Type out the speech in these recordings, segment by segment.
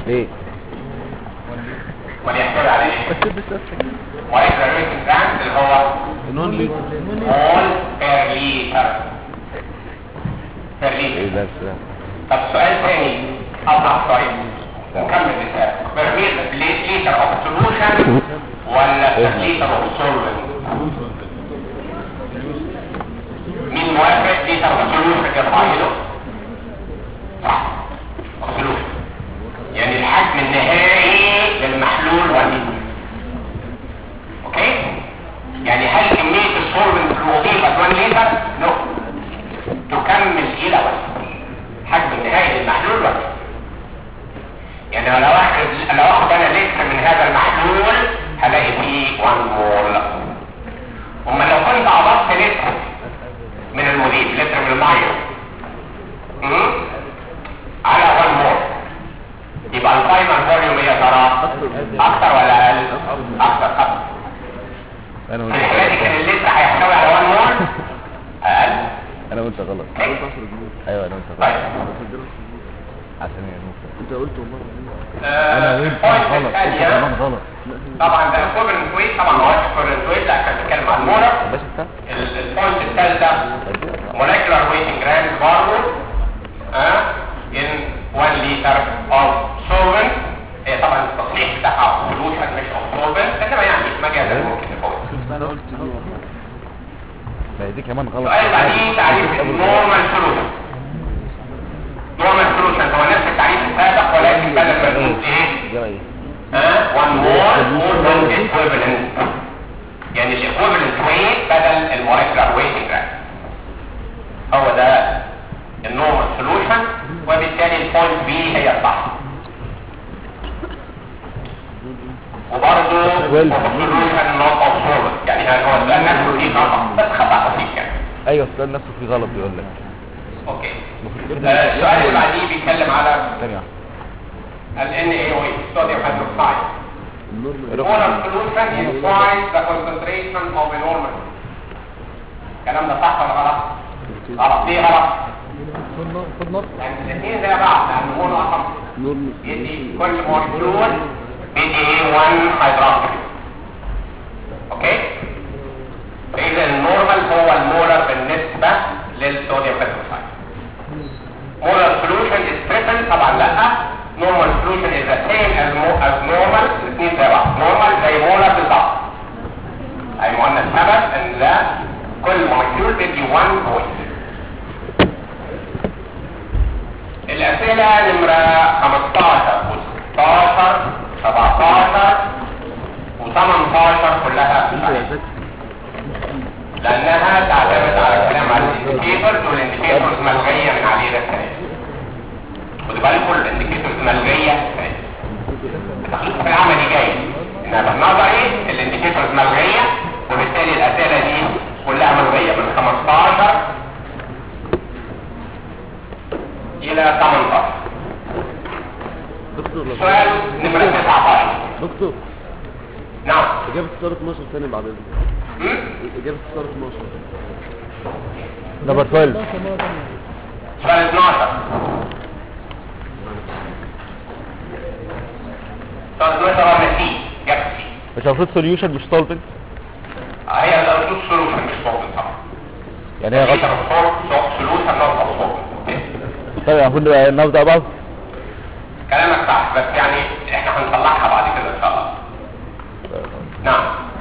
ليه وليحتوي على ايه بس بس بس molecular weight grams اللي هو نون لي مول بير ليتر بير ايه ليتر ده السلام طب سؤال تاني اوضح شويه نكمل مثال بير ليتر اوف سولوشن ولا بير ليتر اوف سولفنت مين موافق ليتر اوف سولوشن يرفع له صح اوف سولوشن يعني الحجم النهائي للمحلول والليتر اوكي يعني هل كميه السولفنت المضيفه 1 لتر نو تكمل الى وزن الحجم النهائي للمحلول ولا يعني لو اخد لو اخد انا لتر من هذا المحلول هلاقي فيه 1 مول اما لو كنت اضفت لتر من المضيف لتر من الميه مم؟ على 1 مول يبقى الفاينل فوليوم يا ترى اكتر ولا اقل اكتر اكتر انا في وانت الحالة دي كان اللتر هيحتوي على 1 مول اقل انا وانت غلط أوكي؟ ايوه انا وانت طيب غلط عشان يعني انت قلت والله انا آه، وانت البوينت غلط انت الثانية كمان غلط طبعا ده ايكوفلنت ويت طبعا ما هوش ايكوفلنت ويت لا كان بيتكلم عن مولر باشا بتاع ال- البوينت الثالثة molecular weight in grams برضه اه in 1 liter of solvent هي طبعا التصنيف بتاعها solution مش of solvent انما يعني مجازا ممكن يكون انا قلت دي ما هي دي كمان غلط السؤال بعدين تعريف النورمال سولوشن نورمال سولوشن هو نفس التعريف السابق ولكن بدل ما نقول ايه ده ايه ها 1 مول مول ايكويفالنت يعني الايكويفالنت ويت بدل المولكيولار ويت جرام هو ده النورمال سولوشن وبالتالي البوينت بي هي الصح وبرضه Well. سولوشن نوت اوف يعني هذا هو السؤال نفسه فيه خطا بس خطا بسيط يعني ايوه السؤال نفسه فيه غلط بيقول لك اوكي المفروض آه، كده السؤال اللي بعديه بيتكلم على ثانية واحدة ال NaOH صوديوم هيدروكسيد النورمال Molar solution is twice the concentration of a normal. الكلام ده صح ولا غلط؟ غلط ليه غلط؟ خد نص لأن الاثنين زي بعض لأن مونو أصلا نورمال يدي كل مولكيول بيدي 1 هيدروكسيد. أوكي؟ فإذا النورمال هو المولر بالنسبة للصوديوم هيدروكسيد. molar solution is present طبعا لا normal solution is the same as, mo- as normal الاثنين زي بعض normal زي molar بالظبط اي ما قلنا السبب ان ده كل مولكيول بيدي 1 بوينت الاسئله نمره 15 و16 17 و18 كلها انت صحيحة. يا زكي لانها تعتمد على الكلام عن الانديكيتورز والانديكيتورز ملغيه من عليه ده الكلام خدوا بالكم الانديكيتورز ملغيه التخليص في العملي جاي انها بالنظري الانديكيتورز ملغيه وبالتالي الاسئله دي كلها ملغيه من 15 الى 18 دكتور لو سؤال نمره 19 دكتور نعم اجابه السؤال 12 ثاني بعد اذنك هم؟ اجابه السؤال 12 نمبر 12 سؤال 12 سؤال 12 هو سي جاب سي مش المفروض سوليوشن مش سولفنت هي الأردود سولوشن مش صوبن طبعا يعني هي غلط سولوشن نوت صوبن طيب المفروض نبقى نبدا بعض كلامك صح بس يعني احنا هنصلحها بعد كده ان شاء الله نعم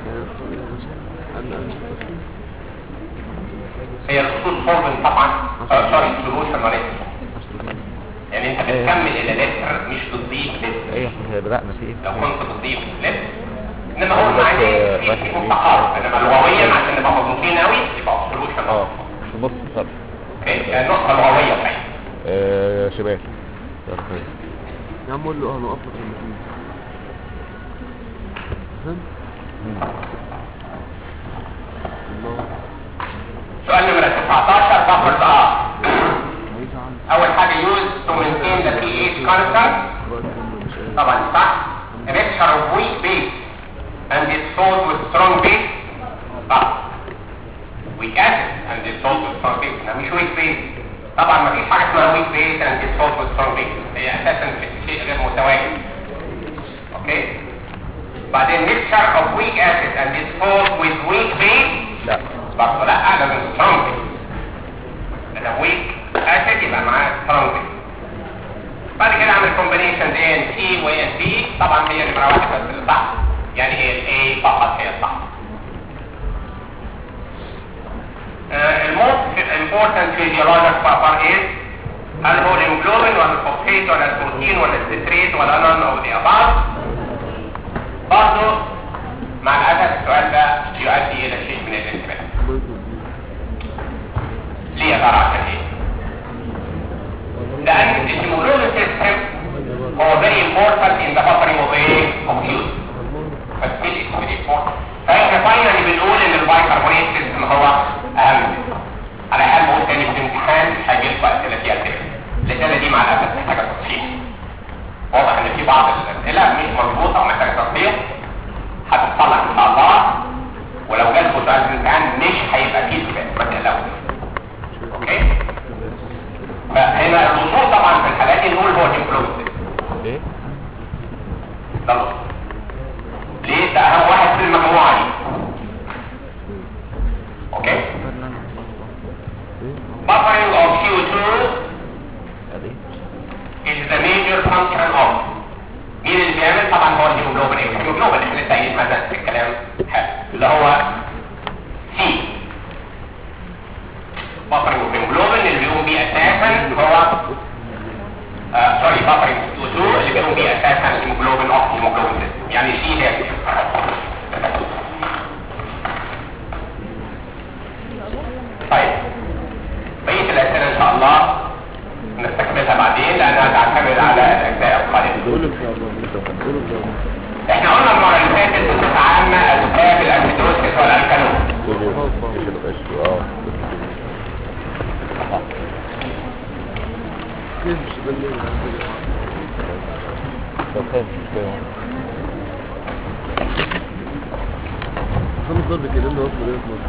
هي الخطوط صوبن طبعا سوري سولوشن وليس يعني انت بتكمل الى لتر مش بتضيف لتر ايه احنا بدأنا في ايه لو كنت بتضيف لتر انما هو معناه في في مستقر انما لغويا عشان نبقى مضبوطين قوي يبقى سولوشن اه في النص الفرق اوكي النقطه اللغويه بتاعتي آه، شباب طب كويس. يا عم قول له اه نقف لك المكان فهمت؟ مم. الله سؤال نمرة 19 بفر اه عايز عنك اول حاجة use to maintain the pH constant بقى كله مش قادر طبعا صح a mixture of weak base and it's sold with strong base صح weak acid and it's sold with strong base انها مش weak base طبعا مفيش حاجة اسمها weak base and it's sold with strong base هي اساسا شيء غير متواجد بعدين mixture of weak acid and disposed with weak base لا برضه لا لازم strong base لأن weak acid يبقى معاه strong base بعد كده اعمل combinations A and C و A and B طبعا هي نمرة واحد بس اللي صح يعني هي ال A فقط هي الصح Uh, الموست important physiologic proper is هل هو الهيموجلوبين ولا الفوسفيت ولا البروتين ولا الستريت ولا none of the above برضه مع الأسف السؤال ده يؤدي إلى شيء من الانتباه ليه يا ترى عشان ايه؟ لأن الهيموجلوبين سيستم هو very important in the buffering of a of use but still it's very important فاحنا فاينلي بنقول ان البايكربونات سيستم هو اهم سيستم على حال بقول تاني في الامتحان مش هيجيلكوا اسئله فيها كده الاسئله دي مع الاسف محتاجه تصحيح واضح ان في بعض الاسئله مش مظبوطه ومحتاجه تصحيح هتتصلح ان شاء الله ولو جالكوا سؤال في الامتحان مش هيبقى فيه سباق ما تقلقوش اوكي فهنا الوصول طبعا في الحالات دي نقول هو الانفلونسيس ايه ده الوصول ليه ده اهم واحد في المجموعه دي اوكي buffering of CO2 ادي is the major function of مين اللي بيعمل طبعا هو الهيموجلوبين ايه الهيموجلوبين احنا لسه قايلين مثلا في الكلام حلو اللي هو سي buffering of hemoglobin اللي بيقوم بيه اساسا هو آه سوري buffering of CO2 اللي بيقوم بيه اساسا الهيموجلوبين اوف الهيموجلوبين سيستم يعني سي هي طيب بقية الأسئلة إن شاء الله نستكملها بعدين لأنها تعتمد على الأجزاء القادمة قولوا ان شاء الله قولوا ان شاء الله احنا قلنا المرة اللي فاتت بصفة عامة أسباب الأسيدوسيس والألكالوز ايش القش اه كيف مش بالليل طب خير مش فاهم خمس ضرب كده اللي وصل ايه في مصر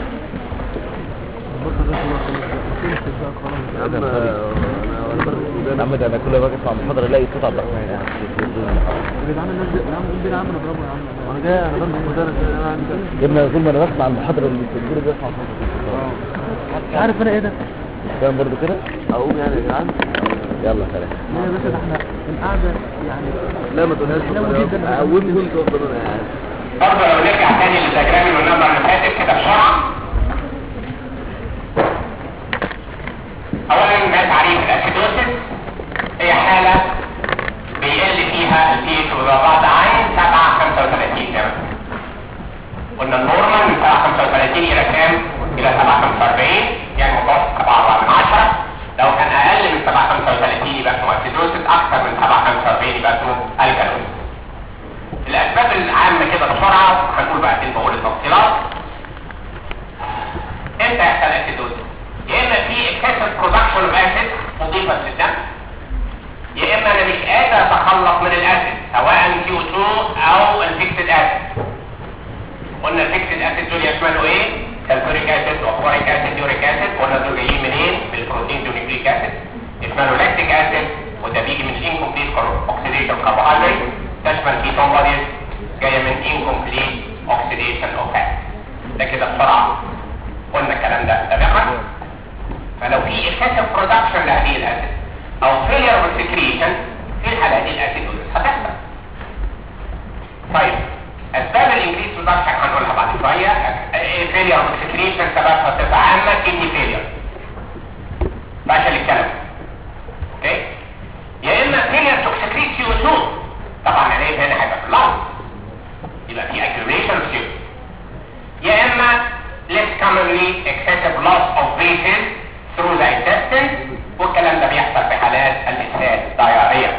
يا عم انا انا برد يا السودان عم ده انا كل ما باجي اسمع المحاضره الاقي صوت عبد الرحمن قاعد يا جدعان الناس دي يا عم قول بينا يا عم نضربه يا عم انا جاي انا برد السودان انا عندي جبنا طول ما انا بسمع المحاضره اللي بتقول بسمع صوت عارف انا ايه ده؟ فاهم برضه كده اقوم يعني يا جدعان يلا سلام لا يا باشا ده احنا القعده يعني لا ما تقولهاش حلوة جدا. اقوم كنت افضل انا قاعد برضه لو نرجع تاني للدياجرام اللي قلناه المرة اللي فاتت كده بسرعة أولا ما تعريف الأسيدوسيس هي حالة بيقل فيها البي اتش بضغط عن 7 35 زي ما قلنا النورمال من 7 35 إلى كام؟ إلى 7 45 يعني متوسط 7 من 10 لو كان أقل من 7 35 يبقى اسمه أسيدوسيس أكثر من 7 45 يبقى اسمه الكالوسيس الاسباب العامة كده بسرعة هنقول بقى كلمة اقول التفصيلات امتى يحصل اسيدوز يا اما في excessive production of acid مضيفة للدم يا اما انا مش قادر اتخلص من الاسيد سواء CO2 او الفيكسد اسيد قلنا الفيكسد اسيد دول يشملوا ايه سلفوريك اسيد واكواريك اسيد يوريك اسيد قلنا دول جايين منين من البروتين دونيكليك اسيد يشملوا لاكتيك اسيد وده بيجي من incomplete oxidation carbohydrate تشمل كيتون بوديز جايه من incomplete oxidation of fat ده كده بسرعه قلنا الكلام ده تمام فلو في excessive production لهذه الاسيد او failure of secretion في الحالة دي الاسيد هتحصل طيب اسباب الانجليز برودكشن هنقولها بعد شويه failure of secretion سببها بصفه عامه kidney failure فشل الكلام اوكي يا اما failure to secrete CO2 طبعا العيب هنا هيبقى في اللنج يبقى في accumulation of CO2 يا اما less commonly excessive loss of bases through the intestine والكلام ده بيحصل في حالات الاسهال diarrhea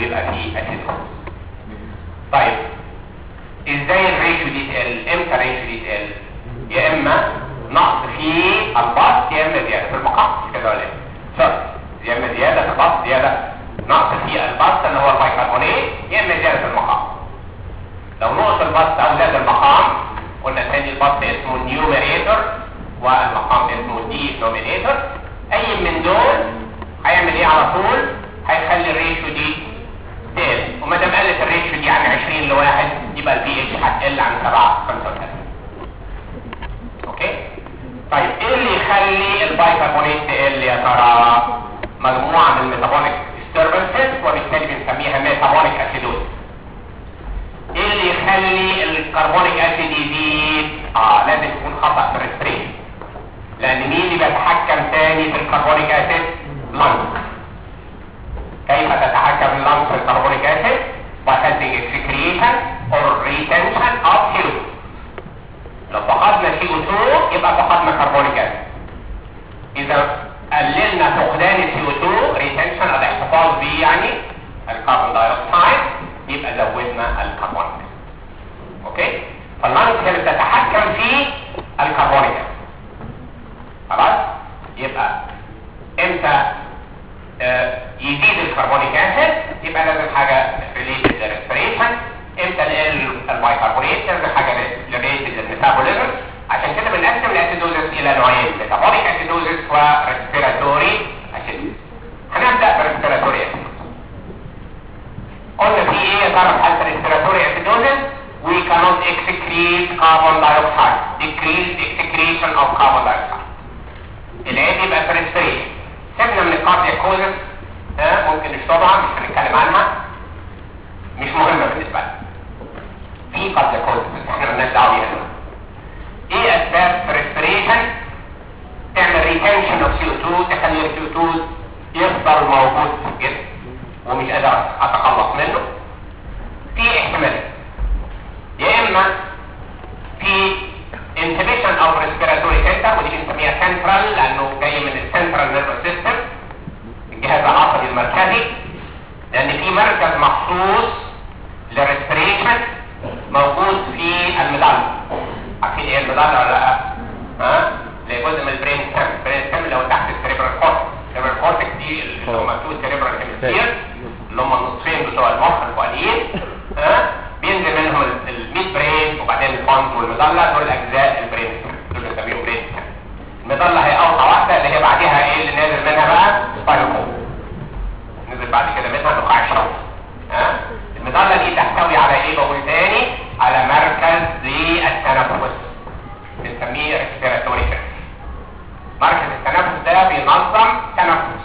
ويبقى فيه اسيدوز طيب ازاي الريشيو دي تقل امتى الريشيو دي تقل يا اما نقص في الباص يا اما زياده في المقام مش كده ولا ايه شرط يا اما زياده في الباص زياده نقص في الباص اللي هو البيكربونات يا اما زياده في المقام لو نقص الباص او زاد المقام قلنا تاني الباص اسمه النيوميريتور والمقام اسمه دي نومينيتور اي من دول هيعمل ايه على طول هيخلي الريشيو دي تقل وما دام قلت الريشيو دي عن 20 لواحد يبقى البي اتش هتقل عن 7 35 اوكي طيب ايه اللي يخلي البايكربونات تقل يا ترى مجموعه من الميتابوليك disturbances وبالتالي بنسميها ميتابوليك اسيدوز ايه اللي يخلي الكربونيك اسيد يزيد اه لازم يكون خطا في الريسبريشن لان مين اللي بيتحكم تاني في الكربونيك اسيد لانج كيف تتحكم اللانج في الكربونيك اسيد by helping excretion or retention of CO2 لو فقدنا CO2 يبقى فقدنا كربونيك اسيد اذا قللنا فقدان CO2 retention الاحتفاظ به يعني الكربون دايوكسيد يبقى زودنا الكربونيك اسيد اوكي فاللانج هي اللي بتتحكم في الكربونيك اسيد خلاص يبقى امتى آه يزيد الكربونيك اسيد يبقى لازم حاجه ريليتد للريسبريشن امتى نقل البايكربونات لازم حاجه ريليتد للميتابوليزم عشان كده بنقسم الاسيدوزس الى نوعين ميتابوليك اسيدوزس وريسبيراتوري اسيدوزس هنبدا بالريسبيراتوري اسيدوزس قلنا في ايه يا ترى في حاله الريسبيراتوري اسيدوزس we cannot excrete carbon dioxide decrease excretion of carbon dioxide العيب يبقى في الريسبريشن سيبنا من الكاردياك كوزس ها ممكن نشربها مش هنتكلم عنها مش مهمه بالنسبه لنا في كاردياك كوزس بس احنا مالناش دعوه بيها دلوقتي. ايه اسباب في الريسبريشن تعمل ريتنشن اوف سي او 2 تخلي السي او 2 يفضل موجود في الجسم ومش قادر اتخلص منه في احتمالات يا اما في inhibition of respiratory center ودي بنسميها central لانه جاي من السنترال نيرفس سيستم الجهاز العصبي المركزي لان في مركز مخصوص للريسبريشن موجود في المدلة عارفين ايه المدلة ولا لا؟ ها؟ اللي جزء من البرين ستام البرين ستام اللي هو تحت السريبرال كورتكس السريبرال كورتكس دي اللي هم تو سريبرال هيمسفير اللي هم النصفين بتوع المخ الفوقانيين ها؟ بينزل منهم الميد برين وبعدين الفونز والمظله دول اجزاء البرين دول بنسميهم برين المظله هي اوقع واحده اللي هي بعدها ايه اللي نازل منها بقى سباينال نزل بعد كده منها نقاع الشوط ها المظله دي تحتوي على ايه بقول تاني على مركز للتنفس بنسميه ريسبيراتوري مركز التنفس ده بينظم تنفس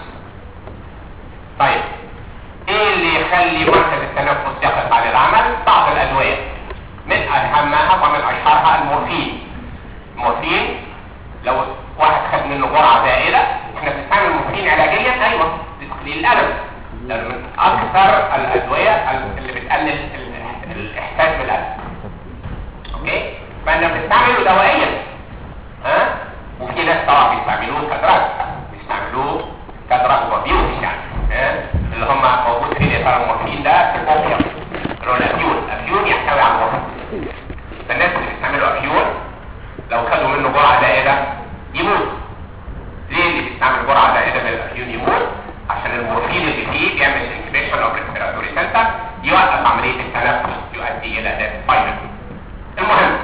طيب ايه اللي يخلي مركز التنفس يقف عن العمل بعض الادويه من اهمها ومن اشهرها المورفين المورفين لو واحد خد منه جرعه زائده احنا بنستعمل المورفين علاجيا ايوه لتقليل الالم لانه من اكثر الادويه اللي بتقلل ال- الاحساس بالالم اوكي فاحنا بنستعمله دوائيا ها وفي ناس طبعا بيستعملوه كدراج بيستعملوه كدراج وبيوش يعني ها اللي هم موجود فين يا ترى المورفين ده في الاوبيوم اللي هو الافيون الافيون يحتوي على المورفين فالناس اللي بيستعملوا افيون لو خدوا منه جرعه زائده يموت ليه اللي بيستعمل جرعه زائده من الافيون يموت عشان المورفين اللي فيه بيعمل انكبيشن او ريسبيراتوري سنتر يوقف عمليه التنفس يؤدي الى ديث فاينل المهم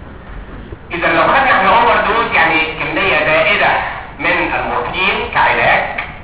اذا لو خدنا احنا اوفر دوز يعني كميه زائده من المورفين كعلاج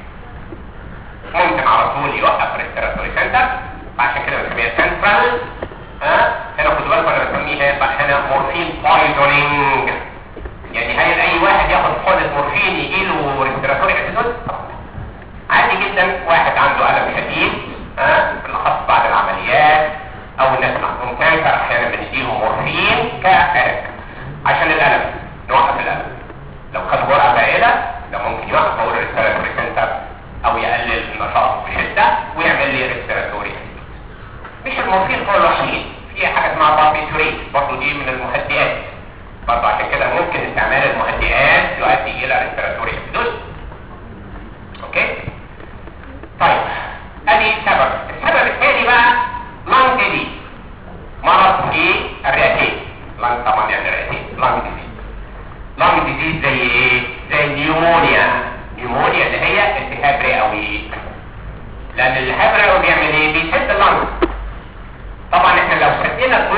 ممكن على طول يوقف ريسبيراتوري سنتر عشان كده بنسميها سنترال ها هنا خدوا بالكم انا بسميها بقى هنا مورفين بايزونينج يعني هل اي واحد ياخد حقنه مورفين يجي له ريسبيراتوري اسيدوز عادي جدا واحد عنده الم شديد ها بالاخص بعد العمليات او الناس اللي عندهم كانسر احيانا بنديهم مورفين كعلاج عشان الالم نوقف الالم لو خد جرعه زائده ده ممكن يوقف اول ريسبيراتوري سنتر او يقلل النشاط بشده ويعمل لي ريسبيراتوري مش المورفين هو الوحيد في حاجه اسمها باربيتوريت برضه دي من المهدئات برضه عشان كده ممكن استعمال المهدئات يؤدي الى ريسبيراتوري اسيدوز اوكي طيب ادي سبب السبب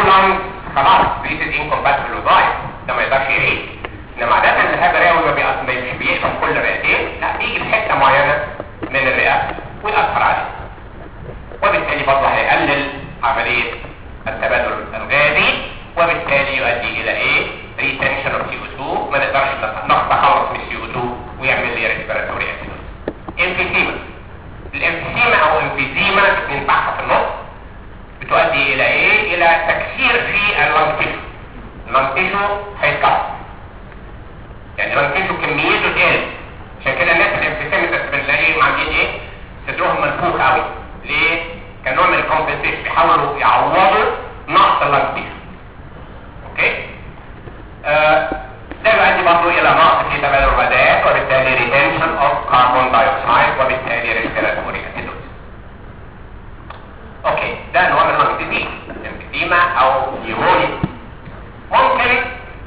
لانج خلاص بريتد انكومباتبل وضايع ده ما يقدرش يعيش انما عاده الالتهاب الرئوي ما بيقف- ما مش بيقفل كل الرئتين لا بيجي في حته معينه من الرئه ويأثر عليه وبالتالي برضه هيقلل عمليه التبادل الغازي وبالتالي يؤدي الى ايه؟ ريتنشن اوف سي او 2 ما نقدرش نتخلص من سي او 2 ويعمل لي ريسبيراتوري اسيدوز امفيسيما الامفيسيما او امفيزيما الاثنين بحث في النص بتؤدي الى ايه؟ الى تكسير في اللنج تيشو اللنج تيشو هيتكسر يعني اللنج تيشو كميته تقل عشان كده الناس الامفيسيما بنلاقيهم عاملين ايه؟ صدرهم منفوخ قوي ليه؟ كنوع من الكومبنسيشن بيحاولوا يعوضوا نقص اللنج تيشو اوكي؟ آه، ده يؤدي برضه الى نقص في تبادل الغازات وبالتالي ريتنشن اوف كربون دايوكسيد وبالتالي ريسبيراتوري اسيدوز اوكي ده نوع من اللنج ديزيز امفيزيما او نيمونيا ممكن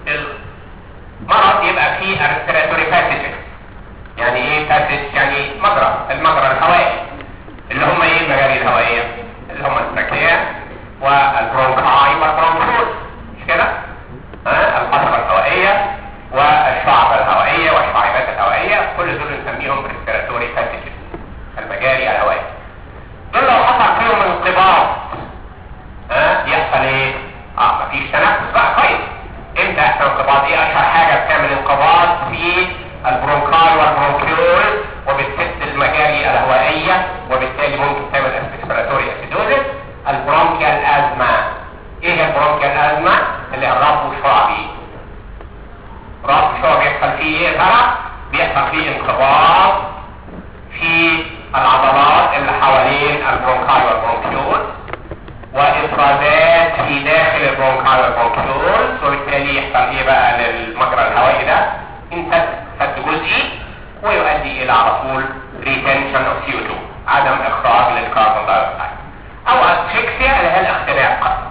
المرض يبقى فيه ريسبيراتوري باسجز يعني ايه باسج يعني مجرى المجرى الهوائي اللي هم ايه المجاري الهوائيه اللي هم التراكيه والبرونكاي والبرونكول مش كده ها القصبة الهوائية والشعب الهوائية والشعيبات الهوائية كل دول نسميهم ريسبيراتوري باسجز المجاري الهوائية دول لو حصل فيهم انقباض ها يحصل ايه اه مفيش تنفس بقى كويس امتى يحصل انقباض ايه اشهر حاجة بتعمل انقباض في البرونكاي والبرونكيول وبتسد المجاري الهوائية وبالتالي ممكن تعمل ريسبيراتوري اسيدوزيس البرونكيال ازمة ايه البرونكيال ازمة اللي هي الربو الشعبي ربو الشعبي بيحصل فيه ايه يا ترى بيحصل فيه انقباض في العضلات اللي حوالين البرونكاي والبرونكيول وافرازات في داخل البرونكاي والبرونكيول وبالتالي يحصل ايه بقى للمجرى الهوائي ده انسد سد جزئي ويؤدي الى على طول ريتنشن اوف سي 2 عدم اخراج للكربون دايوكسيد او اسفكسيا اللي هي الاختناق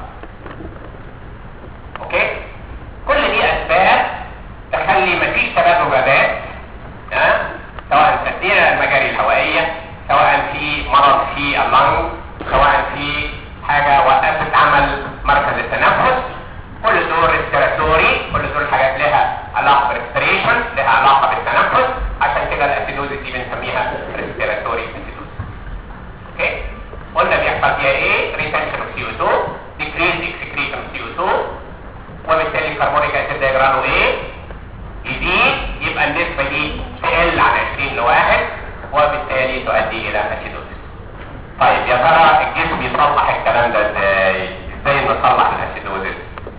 اوكي كل دي اسباب تخلي مفيش تبادل غازات ها سواء تسدينا المجاري الهوائيه سواء في مرض في اللنج سواء في حاجه وقفت عمل مركز التنفس كل دول ريسبيراتوري كل دول حاجات لها علاقه بالريسبيريشن لها علاقه بالتنفس عشان كده الاسيدوز دي بنسميها ريسبيراتوري اسيدوز اوكي قلنا بيحصل فيها ايه ريتنشن اوف سي او 2 ديكريز اكسكريشن اوف سي او 2 وبالتالي الكربونيك اسيد ده يجرى له ايه يزيد يبقى النسبه دي تقل عن 20 لواحد وبالتالي تؤدي الى اسيدوزيس طيب يا ترى الجسم يصلح الكلام ده ازاي ازاي نصلح الاسيدوزيس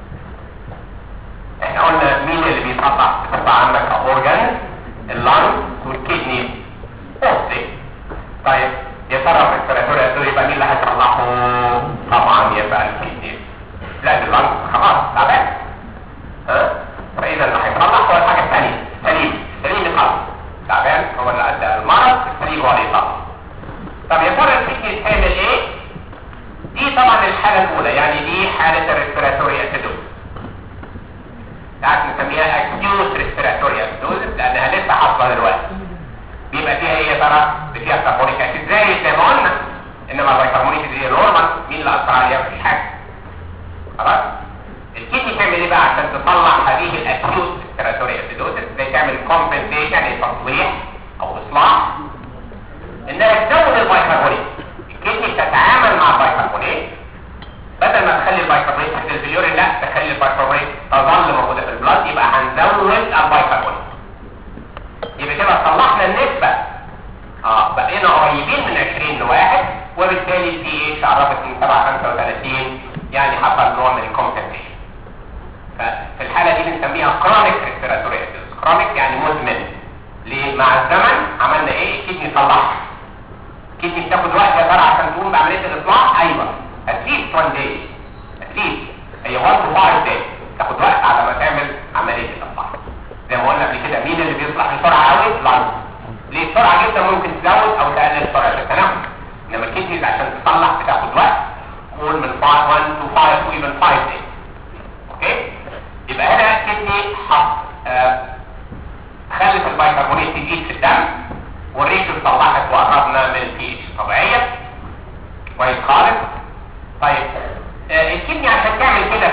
احنا قلنا مين اللي بيصلح بصفه عامه كاورجان اللنج والكدني اوكي طيب يا ترى الريسبيراتوري اسيدوز يبقى مين اللي هيصلحه طبعا يبقى الكدني لا اللنج خلاص تعبان ها فاذا اللي هيصلح هو الحاجه الثانيه سليم سليم يصلح تعبان هو اللي ادى المرض السليم هو اللي يصلح طب يا ترى الكدني تعمل ايه دي طبعا الحاله الاولى يعني دي حاله الريسبيراتوري اسيدوز ساعات نسميها acute respiratory acidosis لانها لسه حاصله دلوقتي بيبقى فيها ايه يا ترى فيها كربونيك اسيد زي زي ما قلنا انما البيكربونيك اسيد نورمال مين اللي اثر عليها مفيش حاجه خلاص الكدني تعمل ايه بقى عشان تصلح هذه الاكيوت respiratory acidosis زي تعمل compensation يعني تصليح او اصلاح انها تزود البيكربونيت الكدني بتتعامل مع البيكربونيت بدل ما تخلي البيكربونات تنزل في اليورين لا تخلي البيكربونات تظل موجوده في البلاد يبقى هنزود البيكربونات يبقى كده صلحنا النسبه اه بقينا قريبين من 20 لواحد وبالتالي البي اتش قربت من 7 35 يعني حصل نوع من الكومبنسيشن ففي الحاله دي بنسميها كرونيك ريسبيراتوري اسيدوز كرونيك يعني مزمن ليه مع الزمن عملنا ايه الكدني صلحها الكدني بتاخد وقت يا ترى عشان تقوم بعمليه الاصلاح ايوه at least one day at least هي 1 to 5 days تاخد وقت على ما تعمل عمليه الاصلاح زي ما قلنا قبل كده مين اللي بيصلح بسرعه قوي لانج ليه بسرعه جدا ممكن تزود او تقلل سرعه التنفس انما الكدنيز عشان تصلح بتاخد وقت قول من 5 1 to 5 to even 5 days اوكي يبقى هنا الكدني حط آه خلت البيكربونات تزيد في الدم والريشيو اتصلحت وقربنا من البي اتش الطبيعيه كويس خالص طيب آه الكدني عشان تعمل كده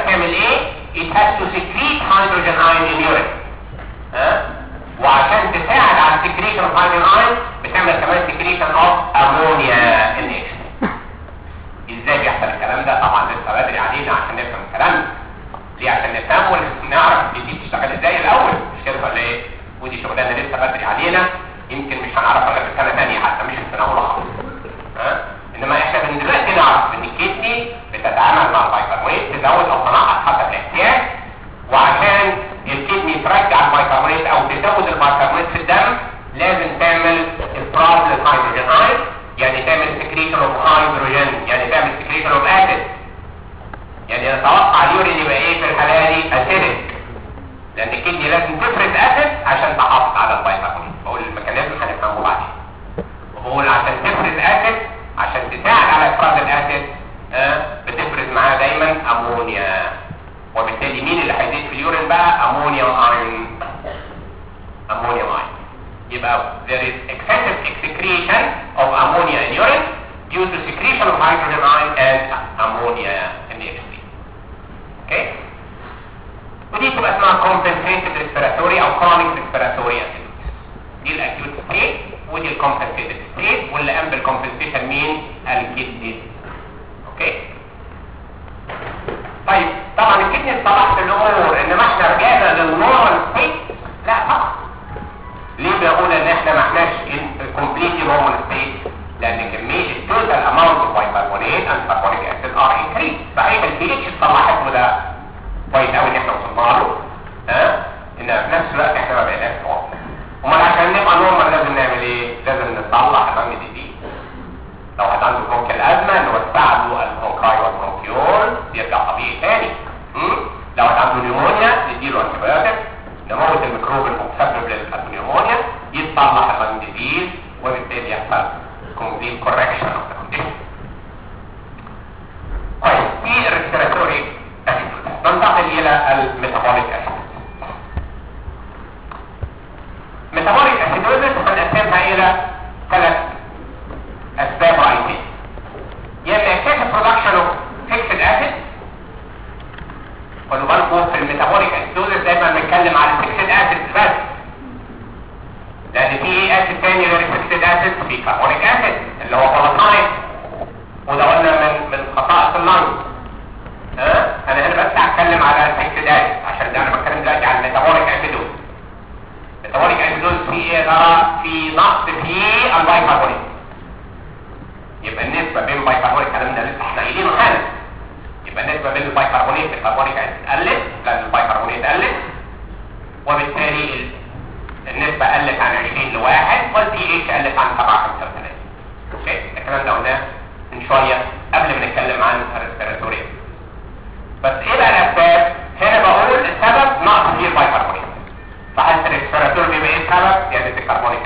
hydrogen ion in urine ها وعشان تساعد على السكريشن اوف هيدروجين ايون بتعمل كمان سكريشن اوف امونيا ان ازاي بيحصل الكلام ده طبعا لسه بدري علينا عشان نفهم الكلام ده ليه عشان نفهمه ولازم نعرف دي بتشتغل ازاي الاول مش كده ولا ايه ودي شغلانه لسه بدري علينا يمكن مش هنعرفها غير في سنه ثانيه حتى مش في سنه اولى خالص ها انما احنا من دلوقتي نعرف ان الكدني بتتعامل مع البايكربونات تزود او تنقص حسب الاحتياج وعشان الكدني ترجع البايكربونات او تزود البايكربونات في الدم لازم تعمل افراز للهيدروجين ايون يعني تعمل سكريشن اوف هيدروجين يعني تعمل سكريشن اوف اسيد يعني نتوقع اليورين يبقى ايه في الحاله دي اسيدك لان الكدني لازم تفرز اسيد عشان تحافظ على البايكربونات بقول الميكانيزم هنفهمه بعدين وبقول عشان تفرز اسيد عشان تساعد على افراز الاسيد آه بتفرز معاها دايما امونيا وبالتالي مين اللي هيزيد في اليورين بقى امونيوم ايون امونيوم ايون يبقى there is excessive excretion of ammonia in urine due to secretion of hydrogen ion and ammonia in the excrete. Okay? ودي تبقى اسمها compensated respiratory او chronic respiratory acidosis. دي الاكيوت ستيت ودي الكومبنسيتد ستيت واللي قام بالكومبنسيشن مين؟ الكدني. اوكي؟ طيب طبعا الكدني اتصلح في الامور انما احنا رجعنا للنورمال ستيت؟ لا طبعا. ليه بقول ان احنا ما احناش كومبليتلي نورمال ستيت؟ لان كميه التوتال اماونت اوف بايكربونات اند كربونيك اسيد ار انكريز صحيح البي اتش اتصلحت وده كويس قوي ان احنا وصلنا له ها ان في نفس الوقت احنا ما بقيناش نورمال امال عشان نبقى نورمال لازم نعمل ايه؟ لازم نصلح اللنج دي لو حد عنده برونكيال ازمه نوسع له البرونكاي والبرونكيول يرجع طبيعي تاني مم؟ لو حد عنده نيمونيا نديله انتبيوتيك نموت الميكروب المسبب للنيمونيا يتصلح اللنج ديزيز وبالتالي يحصل complete correction of the condition. طيب في الريسبيراتوري acidosis ننتقل الى الميتابوليك acidosis. metabolic acidosis هنقسمها الى ثلاث اسباب رئيسيه. يا اما excessive production of fixed acid خدوا بالكم في الميتابوليك acidosis دايما بنتكلم على الفيكسد اسيد بس لان في ايه اسيد تاني غير الفيكسد اسيد في كربونيك اسيد اللي هو فولاتايل وده قلنا من من خصائص اللنج ها انا هنا بس هتكلم على الفيكسد اسيد عشان ده انا بتكلم دلوقتي على الميتابوليك اسيدوز الميتابوليك اسيدوز في ايه ترى في نقص في البايكربونات يبقى النسبه بين بايكربونات الكلام ده لسه احنا قايلينه حالا يبقى النسبه بين البايكربونات والكربونيك اسيد قلت لان البايكربونات قلت وبالتالي النسبة قلت عن 20 لواحد والبي اتش قلت عن 7 35 اوكي الكلام ده قلناه من شوية قبل ما نتكلم عن الريسبيراتوري بس ايه بقى الاسباب؟ هنا بقول السبب نقص في البايكربونات فحالة الريسبيراتوري بيبقى ايه السبب؟ زيادة الكربونيك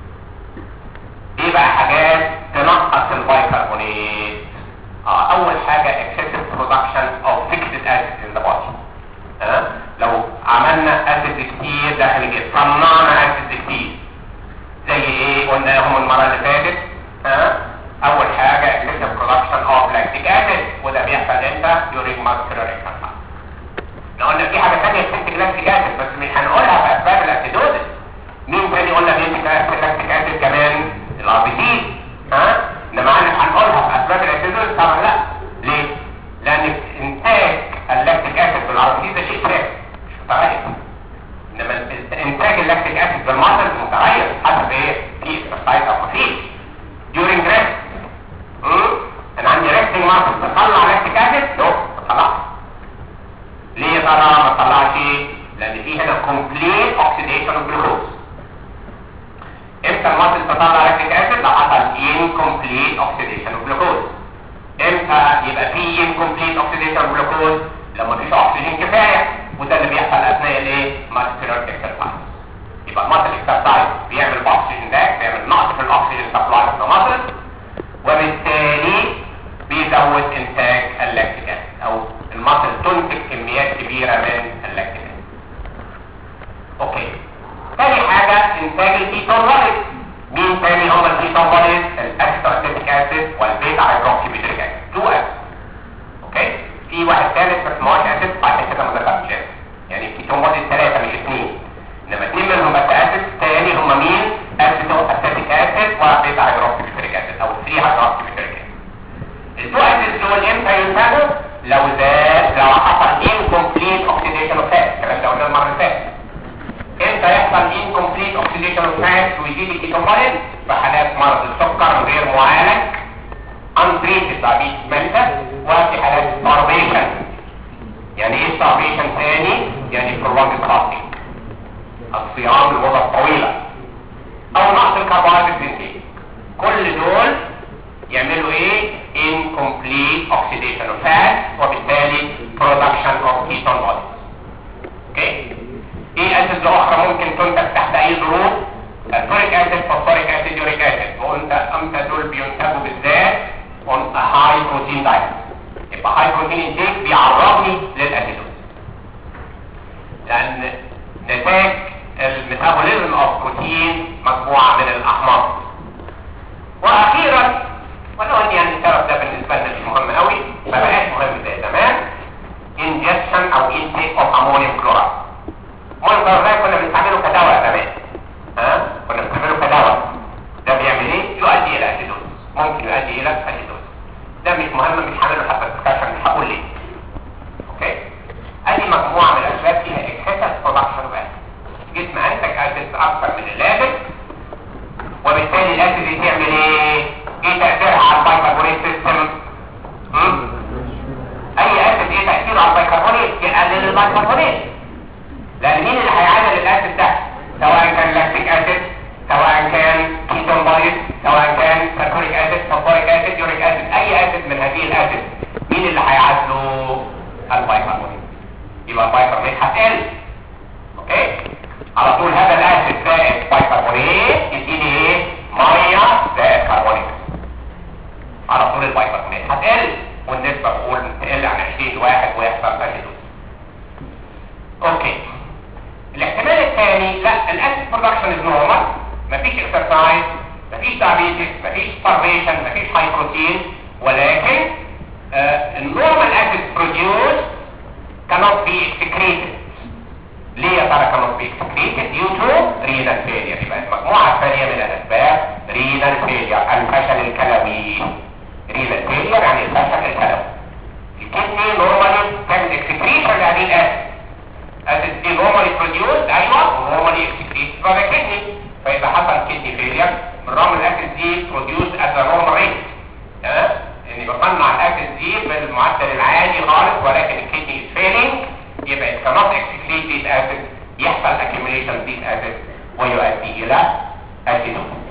ايه بقى حاجات تنقص البايكربونات؟ اه اول حاجة excessive production of fixed acid in the body ها لو عملنا اسيد كتير داخل الجسم صنعنا اسيد كتير زي ايه قلناهم المره اللي فاتت ها اول حاجه excessive production of lactic acid وده بيحصل امتى during muscular exercise احنا قلنا في حاجه ثانيه بتنتج لاكتيك اسيد بس مش هنقولها في اسباب الاسيدوزس مين تاني قلنا بينتج لاكتيك اسيد كمان الار بي سي ها انما احنا هنقولها في اسباب الاسيدوزس طبعا لا ليه لان انتاج اللاكتيك اسيد بالار بي سي ده شيء ثابت مش متغير انما انتاج اللاكتيك اسيد بالمصل متغير حسب ايه في اكسرسايز او مفيش during rest امم انا عندي resting muscle بطلع لاكتيك اسيد نو ما طلعش ليه يا ترى ما طلعش لان في هنا complete oxidation of glucose امتى المصل تطلع لاكتيك اسيد لو حصل incomplete oxidation of glucose امتى يبقى في incomplete oxidation of glucose لما مفيش اكسجين كفايه وده اللي بيحصل اثناء الايه muscular exercise يبقى الماسل اكسرسايز بيعمل اكسجين ده بيعمل نقص في الاكسجين سبلاي في الماسل وبالتالي بيزود انتاج اللاكتيك اسيد او الماسل تنتج كميات كبيره من اللاكتيك اسيد اوكي تاني حاجه انتاج الكيتونوليز مين تاني هم الكيتونوليز الاستاتيك اسيد والبيتا هيدروكسيبيتريك اسيد تو اسيد اوكي في واحد ثالث بس ما هوش اسيد عشان كده ما ذكرتش يعني الكيتون في كيتومايل في حالات مرض السكر غير معالج untreated diabetes mellitus وفي حالات starvation يعني ايه starvation تاني يعني prolonged fasting الصيام لمدة طويلة او نقص الكربوهيدرات intake كل دول يعملوا ايه incomplete oxidation of fat وبالتالي production of ketone bodies اوكي ايه اسيد اخرى ممكن تنتج تحت اي ظروف الفوريك اسيد فوسفوريك اسيد يوريك اسيد وانت امتى دول بينتجوا بالذات on a high protein diet يبقى high protein intake بيعرضني للاسيدوز لان نتاج الميتابوليزم اوف بروتين مجموعه من الاحماض واخيرا ولو ان يعني السبب ده بالنسبه لنا مش مهم قوي ما بقاش مهم زي زمان ingestion او intake of ammonium chloride منظر ده كنا بنستعمله كدواء زمان ها كنا بنستعمله كدواء ده بيعمل ايه يؤدي الى اسيدوز ممكن يؤدي الى اسيدوز ده مش مهم مش هعمله حتى ديسكشن مش هقول ليه اوكي ادي مجموعه من الاسباب فيها اكسس برودكشن بقى جسم انتج اسيد اكثر من اللازم وبالتالي الاسيد دي تعمل ايه ايه تاثيرها على البايكربونات سيستم اي اسيد ايه تاثيره على البايكربونات يقلل البايكربونات لان مين اللي هيعادل الاسيد ده سواء كان لاكتيك اسيد سواء كان كيتون بوديز سواء كان سلفوريك اسيد فوسفوريك اسيد يوريك اسيد اي اسيد من هذه الاسيد مين اللي هيعادله البايكربونات يبقى البايكربونات هتقل اوكي على طول هذا الاسيد زائد بايكربونات يديني ايه ميه زائد كربونيك على طول البايكربونات هتقل والنسبه بقول تقل عن 20 لواحد ويحصل اسيدوز اوكي الاحتمال الثاني لا الاسيد برودكشن از نورمال مفيش اكسرسايز مفيش دايابيتس مفيش starvation مفيش هاي بروتين ولكن النورمال اسيد بروديوس cannot be excreted ليه يا ترى cannot be excreted due to renal failure يبقى المجموعه الثانيه من الاسباب renal failure الفشل الكلوي renal failure يعني الفشل الكلوي الكدني نورمالي تعمل اكسكريشن لهذه الاسيد اسيد دي نورمالي بروديوس ايوه نورمالي اكسكريت by the kidney فاذا حصل كدني فيلير بالرغم الاسيد دي بروديوس at a normal rate تمام اني بصنع الاسيد دي بالمعدل العادي خالص ولكن الكدني is failing يبقى it cannot excrete this acid يحصل accumulation of this acid ويؤدي الى acidosis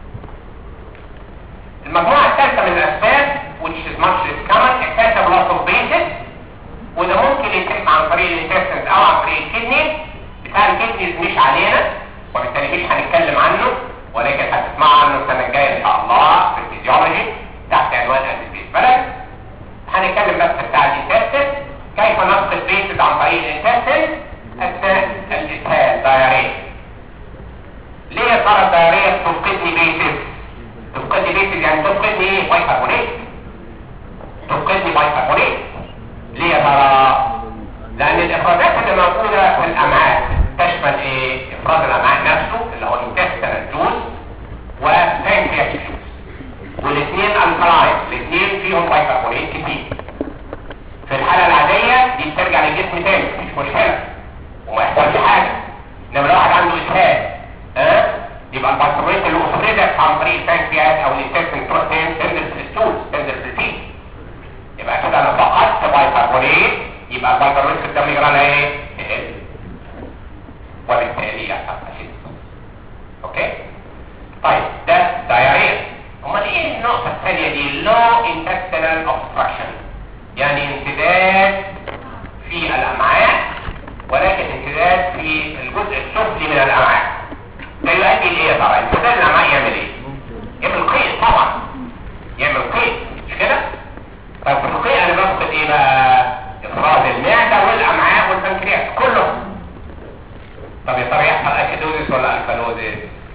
المجموعة الثالثة من الأسباب which is much less common excessive loss of basis وده ممكن يتم عن طريق الانتستنس أو عن طريق الكدني بتاع الكدنيز مش علينا وبالتالي مش هنتكلم عنه ولكن هتسمعوا عنه السنة الجاية إن شاء الله في الفيزيولوجي تحت عنوان أسيد بلد هنتكلم بس بتاع الانتستنس كيف نفقد بيسز عن طريق الانتستنس أثناء الإسهال دايريا ليه يا ترى الدايريا تفقدني بيسز تفقدني بيسز يعني تفقدني ايه بايكربونات تفقدني بايكربونات ليه يا ترى لان الافرازات اللي موجوده في الامعاء تشمل ايه افراز الامعاء نفسه اللي هو الانتستينال جوز وبانكرياتيك جوز والاثنين الكلاين الاثنين فيهم بايكربونات كتير في الحاله العاديه دي بترجع للجسم تاني مش مشكله وما يحصلش حاجه انما لو واحد عنده اسهال ها أه؟ يبقى البايكربونات اللي افرزت عن طريق البانكرياس او الانتستين تروح تنزل في الستول تنزل في الفيل يبقى كده انا فقدت بايكربونات يبقى البايكربونات في الدم يجرى لها ايه؟ تقل وبالتالي يحصل اسيد اوكي طيب ده دايريا امال ايه النقطه الثانيه دي لو intestinal obstruction يعني انسداد في الامعاء ولكن انسداد في الجزء السفلي من الامعاء ده يؤدي لايه يا ترى انسداد الامعاء يعمل ايه يعمل قيء طبعا يعمل قيء مش كده طب في القيء انا بفقد ايه بقى افراز المعده والامعاء والبنكرياس كلهم طب يا ترى يحصل اسيدوزيس ولا الكالوزيس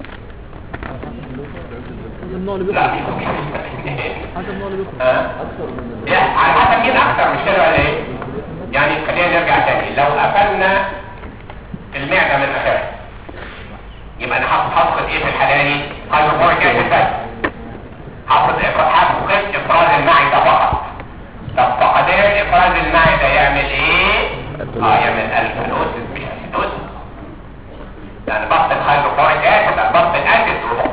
حسب النوع اللي لا بيخرج حسب النوع اللي بيخرج ها يا على حسب مين اكتر مش كده ولا ايه يعني خلينا نرجع تاني لو قفلنا المعده من اخرها يبقى انا هاخد هفقد ايه في الحاله دي هايبوكوريك اسيد بس هفقد هفقد افراز المعده فقط طب فقدان افراز المعده يعمل ايه اه يعمل الكالوزيس مش اسيدوزيس لان بفقد هيدروكلوريك اسيد انا بفقد اسيد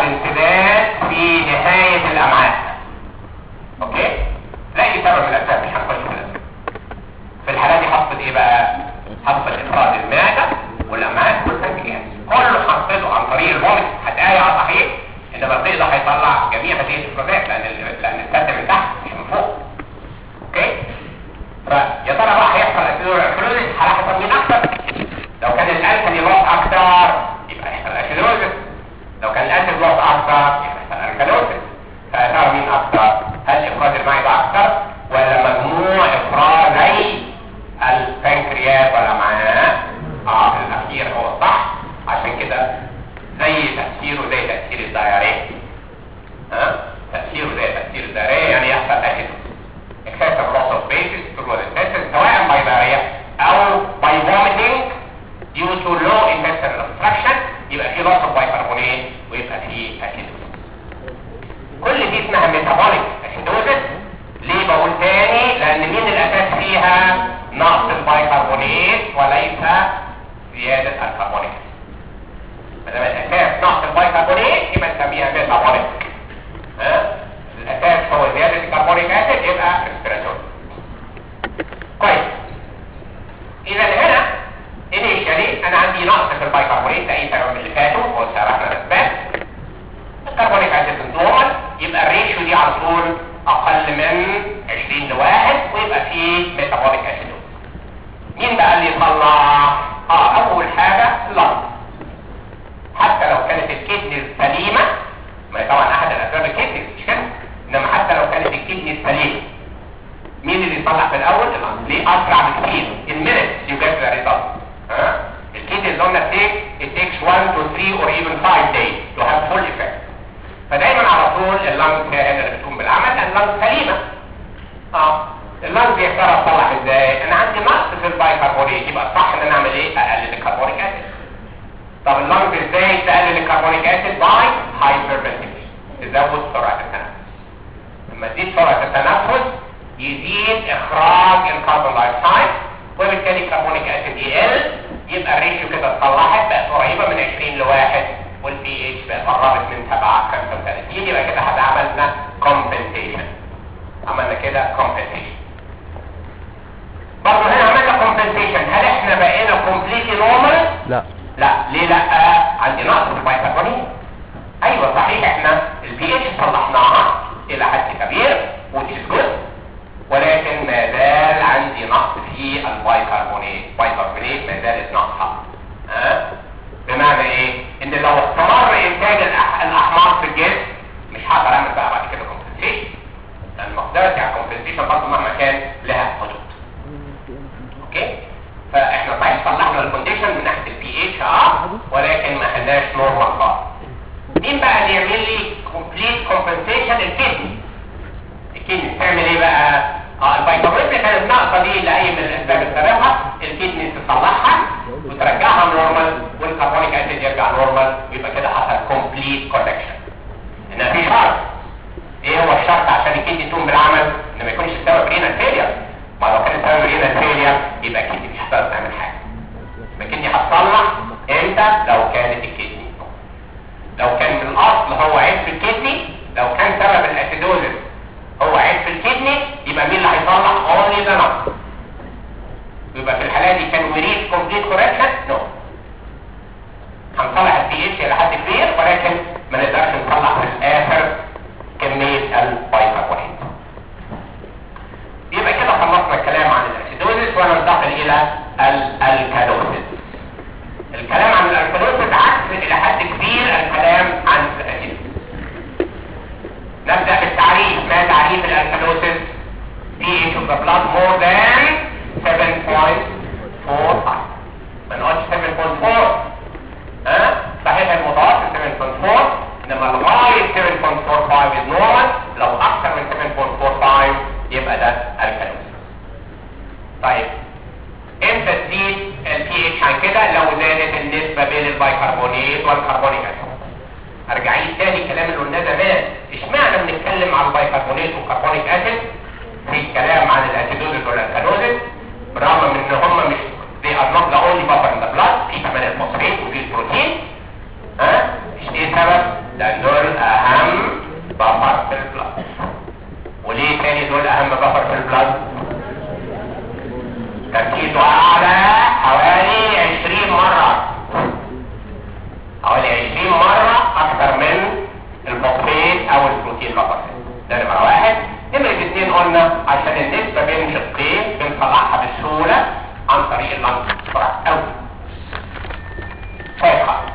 والانسداد في نهاية الامعاء اوكي لا اي سبب من الاسباب مش هنخش في الاسباب في الحالة دي حصل ايه بقى حصل افراد المعدة والامعاء والبنكرياس كله حصله عن طريق الفومت هتلاقي اه صحيح انما الضيق ده هيطلع جميع هذه الافرازات لان ال- لان السد من تحت مش من فوق اوكي فيا ترى بقى هيحصل اسيدول الكلوزيس على حسب مين اكتر لو كان الالكالي لوس اكتر يبقى يحصل اسيدوزيس لو كان الاسيد لوس اكتر يبقى يحصل الكالوزيس فيا ترى مين اكتر هل افراز المعده اكتر ولا مجموع افرازي البنكرياس والامعاء اه الاخير هو الصح عشان كده زي تاثيره زي تاثير الدايريه ها تاثيره زي تاثير الدايريه يعني يحصل اسيدوزيس excessive loss of basis through the intestine سواء by diarrhea او by vomiting due to low intestinal obstruction يبقى في loss of bicarbonate ويبقى في acidosis كل دي اسمها metabolic acidosis ليه بقول تاني لان مين الاساس فيها نقص البيكربونات وليس زيادة الكربونات ما دام الاساس نقص البيكربونات يبقى نسميها metabolic ها الاساس هو زيادة الكربونيك اسيد يبقى ريسبيراتوري كويس اذا هنا initially انا عندي نقص في البيكربونات ده اي سبب من اللي فاتوا هو شرحنا الاسباب الكربونيك اسيد نورمال يبقى الريشيو دي على طول اقل من 20 لواحد ويبقى فيه ميتابوليك اسيد مين بقى اللي يطلع اه اول حاجه اللنج حتى لو كانت الكدني سليمه ما هي طبعا احد الاسباب الكدني مش كده انما حتى لو كانت الكدني سليمه مين اللي يطلع في الاول اللنج ليه اسرع بكتير in minutes you get the result ها الكدني اللي قلنا take it takes 1 to 3 or even 5 days to have full effect فدايما على طول اللنج هي اللي بتقوم بالعمل لان اللنج سليمه اه اللنج يا ترى اطلع ازاي انا عندي نقص في البايكربونات يبقى الصح ان انا اعمل ايه اقلل الكربونيك اسيد طب اللنج ازاي تقلل الكربونيك اسيد باي هايبرفنتيليشن تزود سرعه التنفس لما تزيد سرعه التنفس يزيد اخراج الكربون دايوكسيد وبالتالي الكربونيك اسيد يقل يبقى الريشيو كده اتصلحت بقت قريبه من 20 لواحد والبي اتش بقت قربت من 7 35 يبقى كده احنا عملنا كومبنسيشن عملنا كده كومبنسيشن برضه هنا عملنا كومبنسيشن هل احنا بقينا كومبليتلي نورمال لا لا ليه لا عندي نقص في البيكربونات ايوه صحيح احنا البي اتش صلحناها الى حد كبير which is good ولكن ما زال عندي نقص في البيكربونات بيكربونات ما زالت ناقصه ها بمعنى ايه ان لو استمر انتاج الأح- الاحماض في الجسم مش هقدر اعمل بقى بعد كده كومبنسيشن لان مقدرتي على الكومبنسيشن برضه مهما كان لها حدود اوكي فاحنا صحيح صلحنا الكونديشن من ناحيه البي اتش اه ولكن ما خلناش نورمال خالص مين بقى اللي يعمل لي كومبليت كومبنسيشن الكدني الكدني تعمل ايه بقى اه البيكربونات اللي كانت ناقصه دي لاي من الاسباب السابقه الكدني تصلحها وترجعها نورمال والكربونيك اسيد يرجع نورمال ويبقى كده حصل كومبليت كوركشن هنا في شرط ايه هو الشرط عشان الكدني تقوم بالعمل ان ما يكونش السبب رينال فيلير ما لو كان السبب رينال فيلير يبقى الكدني مش هتقدر تعمل حاجه الكدني هتصلح امتى لو كانت الكدني لو كان من الاصل هو عيب في الكدني لو كان سبب الاسيدوزس هو عيب في الكدني يبقى مين اللي هيصلح اونلي ذا نقص يبقى في الحالة دي كان we reach complete correction؟ No. هنصلح البي اتش الى حد كبير ولكن ما نقدرش نصلح في الاخر كمية البايكربونات. يبقى كده خلصنا الكلام عن الاسيدوزيس وننتقل الى الالكالوزيس. الكلام عن الالكالوزيس عكس الى حد كبير الكلام عن الاسيدوزيس. نبدأ بالتعريف ما تعريف الالكالوزيس؟ pH of the blood more than 7.45 ما نقولش 7.4 ها صحيح المتوسط 7.4 انما لغايه 7.45 is normal لو اكثر من 7.45 يبقى ده الكالوزيس طيب امتى تزيد البي اتش عن كده لو زادت النسبه بين البيكربونات والكربونيك اسيد ارجع عيد تاني الكلام اللي قلناه زمان اشمعنى بنتكلم عن البيكربونات والكربونيك اسيد في الكلام عن الاسيدوزيس والالكالوزيس برغم من ان هم مش they are not the only buffer in the blood في كمان الفوسفات وفي البروتين ها مش ايه سبب لان دول بفر في البلاد وليه تاني دول اهم بفر في البلاد تركيزه اعلى حوالي 20 مرة حوالي 20 مرة اكثر من الفوسفين او البروتين بفر ده نمرة واحد نمرة اتنين قلنا عشان النسبة بين شقين بنصلحها بسهولة عن طريق اللنج بسرعة قوي طيب خلاص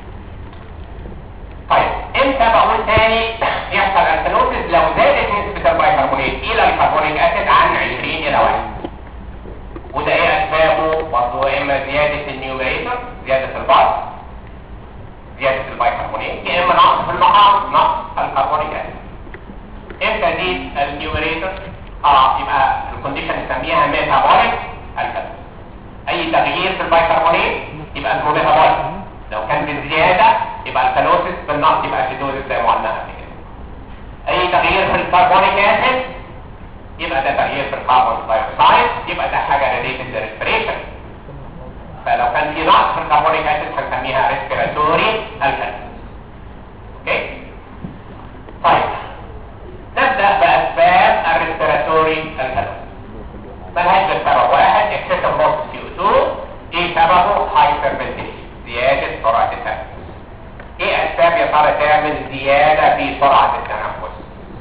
طيب امتى بقول تاني يحصل الكالوسيس لو زادت نسبة البيكربونات الى الكربونيك اسيد عن 20 الى 1 وده ايه اسبابه برضه يا اما زيادة النيوميريتور زيادة البعض زيادة البيكربونات يا اما نقص في المقام نقص الكربونيك اسيد امتى زيد النيوميريتور اه يبقى الكونديشن نسميها ميتابوليك الكالوسيس اي تغيير في البيكربونات يبقى اسمه ميتابوليك لو كان بالزيادة يبقى الكالوسيس بالنقص يبقى اسيدوزيس زي ما قلنا قبل كده اي تغيير في الكربونيك اسيد يبقى ده تغيير في الكربون دايوكسيد يبقى ده حاجه ريليتد للريسبريشن فلو كان في نقص في الكربونيك اسيد هنسميها ريسبيراتوري الكالوسيس اوكي طيب نبدا باسباب الريسبيراتوري الكالوسيس ملهاش غير سبب واحد اكسسيف لوس سي او 2 ايه سببه هايبرفنتيشن زياده سرعه التنفس ايه اسباب يا ترى تعمل زياده في سرعه التنفس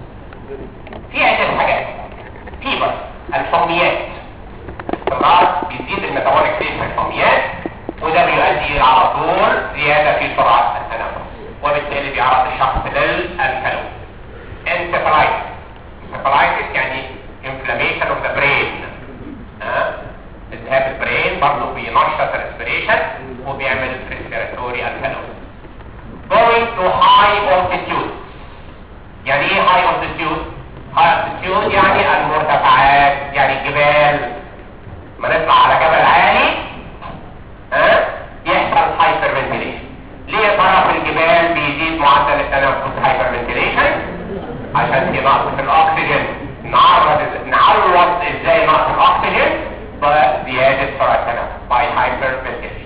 في عده حاجات فيبر الحميات استمرار بيزيد الميتابوليك ريت في الحميات وده بيؤدي على طول زياده في سرعه التنفس وبالتالي بيعرض الشخص للكالوري انسفلايتس انسفلايتس يعني inflammation of the brain ها التهاب البرين برضه بينشط الريسبيريشن وبيعمل ريسبيراتوري الكالوري going to high altitude يعني ايه high altitude high altitude يعني المرتفعات يعني الجبال ما نطلع على جبل عالي ها يحصل hyperventilation ليه يا ترى في الجبال بيزيد معدل التنفس hyperventilation عشان في نقص في الاكسجين نعرض نعوض ازاي نقص الاكسجين بزياده سرعه التنفس by hyperventilation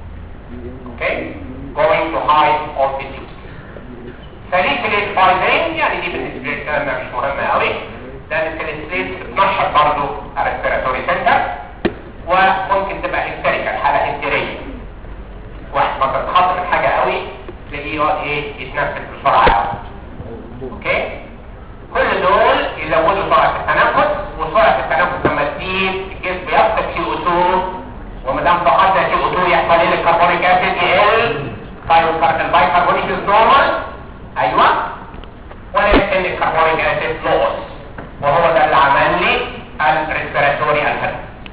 اوكي going to high altitude ساليسيليت فايبرين يعني دي بالنسبه لي الكلام ده مش مهم قوي لان الساليسيليت بتنشط برضه الريسبيراتوري سنتر وممكن تبقى هيستيريكال حاله هستيريه واحد ما تتخطر من حاجه قوي تلاقيه يقعد ايه يتنفس بسرعه قوي اوكي كل دول يزودوا سرعه التنفس وسرعه التنفس لما تزيد الجسم بيفقد سي او 2 وما دام فقدنا سي او 2 يحصل ايه الكربونيك اسيد يقل البايكربونيك نورمال ايوه ولكن الكربونيك اسيد نقص وهو ده اللي عمل لي الريسبيراتوري الهرم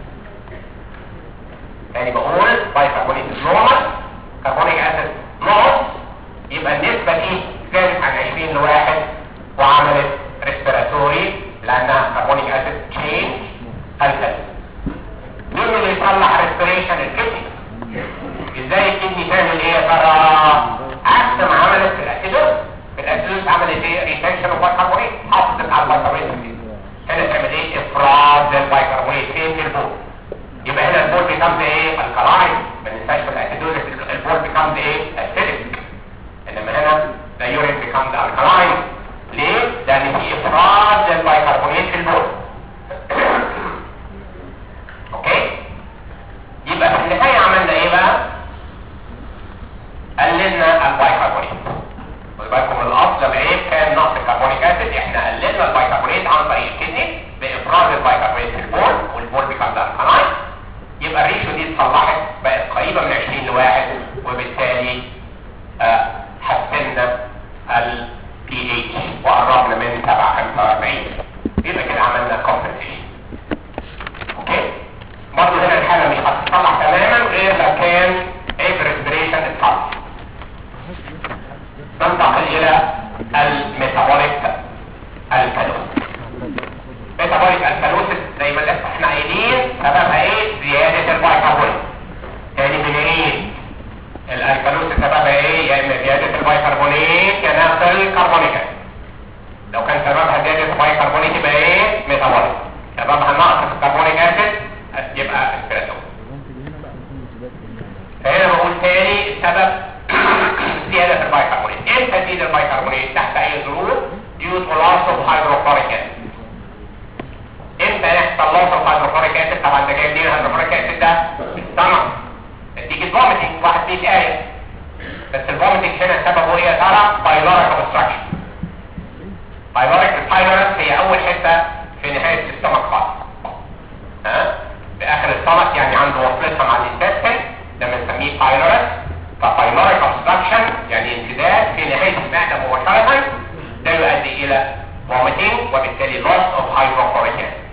يعني بقول بايكربونيك نورمال كربونيك اسيد نقص يبقى النسبه دي زادت عن 20 لواحد وعملت ريسبيراتوري لانها كربونيك اسيد تشينج الهرم مين اللي يصلح ريسبيريشن الكدني ازاي الكدني تعمل ايه يا ترى عكس ما عملت في الاسيدوس في الاسيدوس عملت ايه ريتنشن اوف بايكربونيت حافظت على البايكربونيت هنا تعمل ايه افراز للبايكربونيت فين في البول يبقى هنا البول بيكمز ايه الكلاين ما ننساش في الاسيدوس البول بيكمز ايه اسيدك انما هنا اليورين بيكمز الكلاين ليه لان في افراز للبايكربونيت في البول اوكي يبقى في النهايه عملنا ايه بقى قللنا البايكربونات خدوا بالكم الاصل العيب كان نقص الكربونيك اسيد احنا قللنا البايكربونات عن طريق الكدني بافراز البايكربونات في البول والبول بيكمز الكلاين يبقى الريشيو دي اتصلحت بقت قريبه من 20 لواحد وبالتالي آه، حسنا البي اتش وقربنا من 7 45 يبقى كده عملنا كومبنسيشن اوكي برضه هنا الحاله مش هتتصلح تماما غير لو كان عيب ريسبريشن اتصلح ننتقل الى الميتابوليك الكالوسيس ميتابوليك الكالوسيس زي ما لسه احنا قايلين سببها ايه زياده البايكربونات تاني بنعيد الالكالوسيس سببها ايه يا اما زياده البايكربونات يا نقص الكربونيك أسيد. لو كان سببها زياده البايكربونات يبقى ايه ميتابوليك سببها نقص الكربونيك اسيد يبقى اسبريسو فهنا بقول تاني السبب زيادة البايكربونات امتى تزيد البايكربونات تحت اي ظروف acute loss of hydrochloric acid امتى يحصل loss of hydrochloric acid طبعا ده جاي منين hydrochloric acid ده السمك نتيجة vomiting واحد فيه قايل بس الفوميتنج هنا سببه ايه يا ترى بايلوريك obstruction بايلوريك البايلوريك هي اول حته في نهايه الاستمك خالص ها في اخر السمك يعني عنده وصلتها مع الانتستين ده بنسميه بايلوريك فبايلوريك obstruction يعني انسداد في نهايه المعده مباشره ده يؤدي الى vomiting وبالتالي loss of hydrochloric acid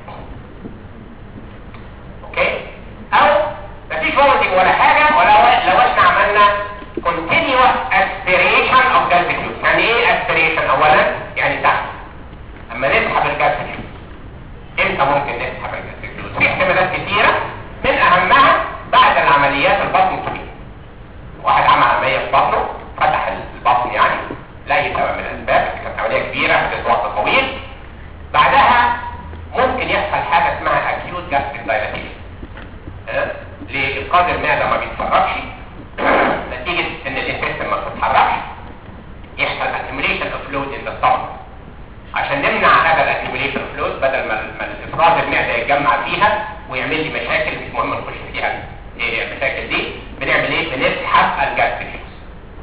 اوكي او مفيش vomiting ولا حاجه ولا لو احنا عملنا continuous aspiration of gas juice يعني ايه aspiration اولا يعني سحب اما نسحب الجاز جوز امتى ممكن نسحب الجاز جوز في احتمالات كثيره من اهمها بعد العمليات البطن الكبيره واحد عمل عمليه في بطنه فتح البطن يعني لاي سبب من الاسباب بس كانت عمليه كبيره هتاخد وقت طويل بعدها ممكن يحصل حاجه اسمها acute gastric dilatation أه؟ لإفقاد المعده ما بيتحركش نتيجة ان الانتستين ما بتتحركش يحصل accumulation of fluid in the stomach عشان نمنع هذا الاكيوميليشن of fluid بدل ما ما الافراز المعدة يتجمع فيها ويعمل لي مشاكل مش مهم نخش فيها ايه هي المشاكل دي بنعمل ايه بنسحب الجاستريك جوز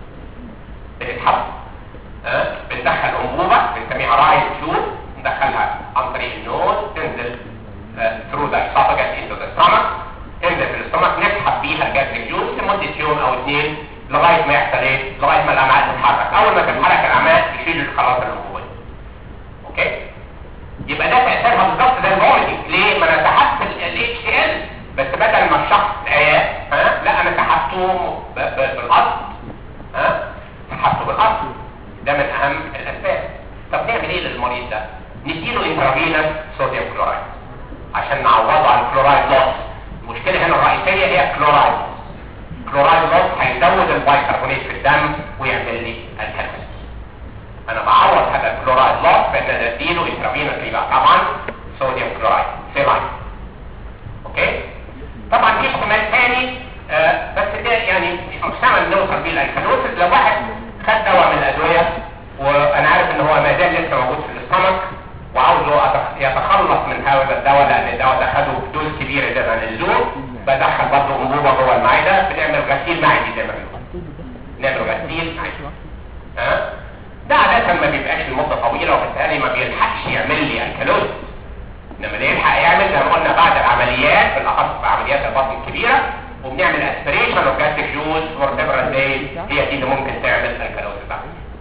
بنسحب ها أه؟ بندخل انبوبة بنسميها رايت تيوب ندخلها عن طريق النوز تنزل through the esophagus into the stomach تنزل في الاستومك نسحب بيها الجاستريك جوز لمدة يوم او اثنين لغاية ما يحصل ايه لغاية ما الامعاء تتحرك اول ما تتحرك الامعاء يشيل الخلاص اللي موجود اوكي يبقى ده تأثيرها بالظبط زي الفوميتنج ليه ما انا سحبت الاتش سي ال بس بدل ما الشخص ايات ها لا انا سحبته ب- ب- بالاصل ها سحبته بالاصل ده من اهم الاسباب طب نعمل ايه للمريض ده نديله انترافينوس صوديوم كلورايد عشان نعوضه عن الكلورايد لوس المشكله هنا الرئيسيه هي كلورايد كلورايد لوس هيزود البايكربونات في الدم ويعمل لي الكالسيوم انا بعوض هذا الكلورايد لوس بان انا اديله انترافينوس يبقى طبعا صوديوم كلورايد سيلاين اوكي طبعا في احتمال ثاني آه بس ده يعني مش محتمل نوصل بيه للكالوسيس لو واحد خد دواء من الادويه وانا عارف ان هو ما زال لسه موجود في الاستمك وعاوزه أتخ- يتخلص من هذا الدواء لان الدواء ده خده بدوز كبيره زي ما اللزوم بدخل برضه انبوبه جوه المعده بنعمل غسيل معدي زي ما بنقول نعمل غسيل معدي ها ده عادة ما بيبقاش لمدة طويلة وبالتالي ما بيلحقش يعمل لي الكالوز انما اللي يلحق يعمل زي ما قلنا بعد العمليات بالاخص في عمليات البطن الكبيرة وبنعمل اسبريشن اوف جاستريك جوز فور سيفرال دايز هي دي اللي ممكن تعمل الكالوز ده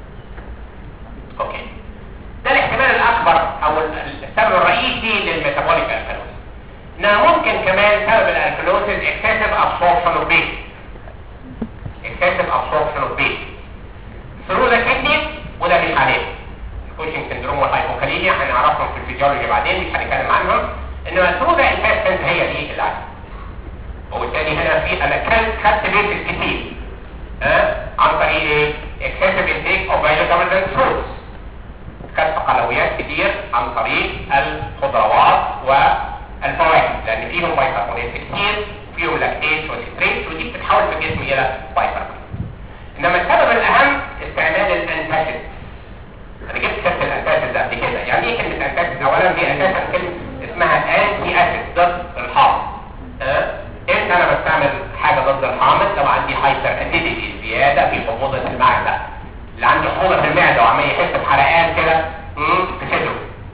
اوكي ده الاحتمال الاكبر او السبب الرئيسي للميتابوليك الكالوز انها ممكن كمان سبب الالكالوزز excessive absorption of base excessive absorption of base through the kidney وده مش عليه الكوشنج سندروم والهايبوكاليميا هنعرفهم في الفيزيولوجي بعدين مش هنتكلم عنهم انما through the intestines هي دي اللي عليه وبالتالي هنا في انا كلت خدت بيسز كتير ها عن طريق ايه excessive intake of vegetables and fruits خدت قلويات كتير عن طريق الخضروات والفواكه لان فيهم بيكربونات كتير فيهم لاكتيز وستريت ودي بتتحول في الجسم الى بيكربونات انما السبب الاهم استعمال الانتاسيد انا جبت سيره الانتاسيد قبل كده يعني ايه كلمه انتاسيد اولا دي اساسا كلمه اسمها انتي اسيد ضد الحامض ها امتى انا بستعمل حاجه ضد الحامض لو عندي هايبر اسيديتي زياده في حموضه المعده اللي عنده حموضه في المعده وعمال يحس بحرقان كده مم، في صدره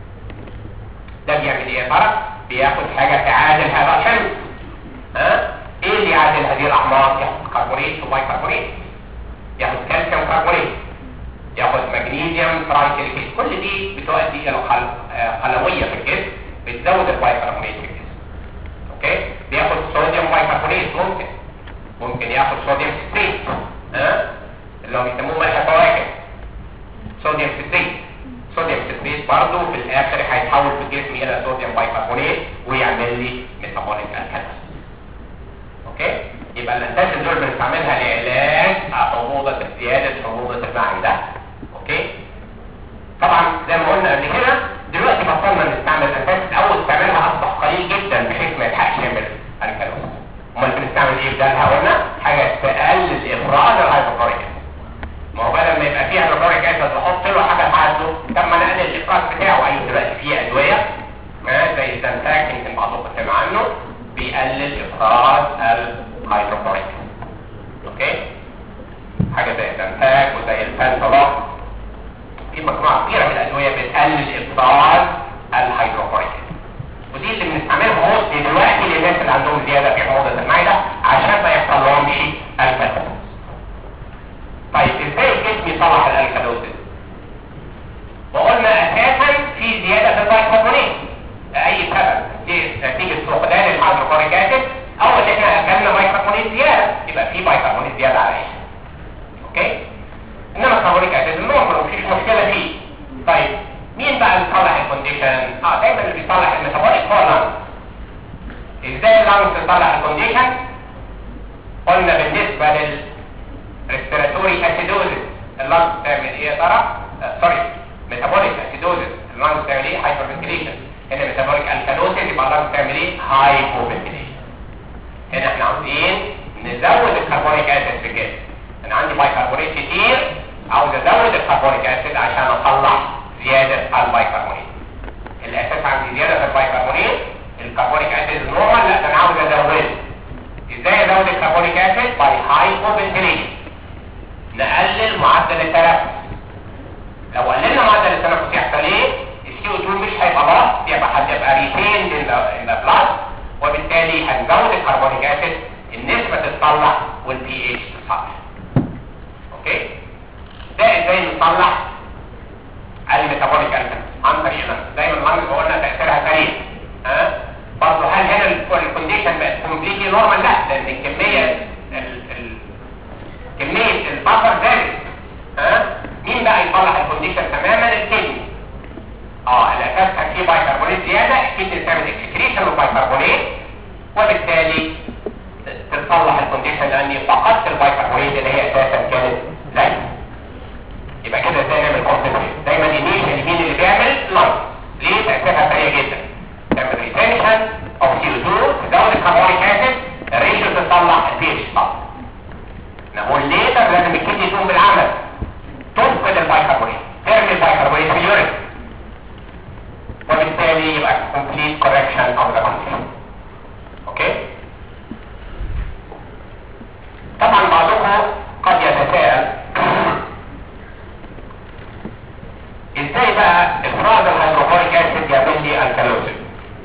ده بيعمل ايه يا ترى بياخد حاجه تعادل هذا الحمض ها ايه اللي يعادل هذه الاحماض ياخد كربونات وبايكربونات ياخد كالسيوم كربونات ياخد مغنيسيوم ترايسيليكيت كل دي بتؤدي الى قل- آه، قلويه في الجسم بتزود البايكربونات في الجسم اوكي بياخد صوديوم بايكربونات ممكن ممكن ياخد صوديوم ستريت ها اللي هو بيسموه ملح فواكه صوديوم ستريت صوديوم ستريت برضه في الاخر هيتحول في الجسم الى صوديوم بايكربونات ويعمل لي ميتابوليك الكالسيوم اوكي يبقى الانتاج دول بنستعملها لعلاج حموضه زياده حموضه المعده اوكي طبعا زي ما قلنا قبل كده دلوقتي بطلنا نستعمل الانتاج اول استعمالها اصبح قليل جدا بحيث ما يلحقش يعمل الكالوز امال بنستعمل ايه بدالها قلنا حاجه تقلل افراز الهايبوكلوريك ما هو بدل ما يبقى فيها هيدروكلوريك اسيد واحط له حاجه تعادله طب ما انا اقلل في مجموعه كبيره من الادويه بتقلل افراز الهيدروكلوريك اسيد ودي اللي بنستعملها موست دلوقتي للناس اللي عندهم زياده في حموضه المعده عشان ما يحصل لهمش الكالوز طيب ازاي الجسم يصلح الالكالوزز وقلنا اساسا في زياده في البايكربونات لاي سبب نتيجه فقدان الهيدروكلوريك اسيد او ان احنا اكلنا بايكربونات زياده يبقى في بايكربونات زياده عليه اوكي انما الكربونيك اسيد نورمال مفيش مشكله فيه طيب مين بقى اللي بيصلح الكونديشن اه دايما اللي بيصلح الميتابوليك هو اللانس ازاي اللانس يصلح الكونديشن قلنا بالنسبه لل ريسبيراتوري اسيدوزيس اللانس بتعمل ايه يا ترى آه سوري ميتابوليك اسيدوزيس اللانس بتعمل ايه هايبرفنتيليشن هنا ميتابوليك الكالوزيس يبقى اللانس بتعمل ايه هايبوفنتيليشن هنا احنا عاوزين نزود الكربونيك اسيد في الجسم انا عندي بايكربونات كتير عاوز ازود الكربونيك اسيد عشان اصلح زياده البايكربونات الاساس عندي زياده في البايكربونات الكربونيك اسيد نورمال لا ده انا عاوز ازوده ازاي ازود الكربونيك اسيد باي هايبوفنتيليشن نقلل معدل التنفس لو قللنا معدل التنفس يحصل ايه السي او 2 مش هيبقى لاس يبقى هتبقى ريتيند ان ذا بلاد وبالتالي هنزود الكربونيك اسيد النسبه تتصلح والبي اتش تتصلح اوكي ده ازاي نصلح الميتابوليك الكالوري عن طريق اللمس دايما اللمس قلنا تاثيرها سريع ها برضه هل هنا الكونديشن بقت كومبليتلي نورمال لا لان الكميه ال ال كميه البفر زادت ها مين بقى يصلح الكونديشن تماما الكدني اه الاساس كان فيه بايكربونات زياده الكدني تعمل اكسكريشن للبايكربونات وبالتالي تصلح الكونديشن لاني فقدت البايكربونات اللي هي اساسا كانت زي يبقى كده ازاي نعمل كونسنتريت دايما انيشال مين اللي بيعمل لانس ليه تاثيرها سريع جدا تعمل ريتنشن او سي او 2 تزود الكربونيك اسيد الريشيو تصلح البي اتش طبعا نقول ليتر لازم الكدني تقوم بالعمل تفقد البايكربونات ترمي البايكربونات في اليورين وبالتالي يبقى complete correction of the condition اوكي طبعا بعضكم قد يتساءل ازاي بقى افراز الهيدروكلوريك اسيد يعمل لي الكالوزيس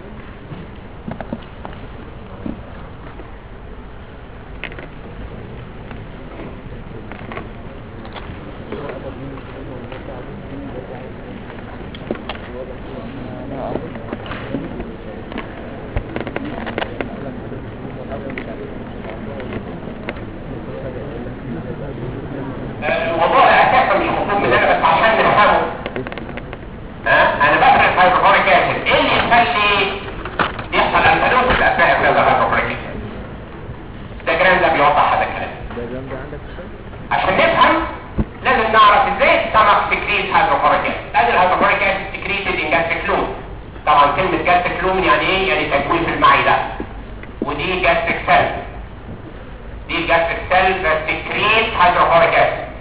الموضوع اساسا مش مطلوب مننا بس عشان نفهمه ها انا بدرس هيدروكلوريك اسيد ايه اللي يخلي يحصل الكالوزيس اثناء افراز الهيدروكلوريك اسيد ده جرام ده بيوضح هذا الكلام عشان نفهم لازم نعرف ازاي السمك سكريت هيدروكلوريك اسيد لان الهيدروكلوريك اسيد سكريتد ان جاستريك لوم طبعا كلمه جاستريك لوم يعني ايه يعني تكوين في المعده ودي جاستريك سيل دي الجاستريك سيل سكريت هيدروكلوريك اسيد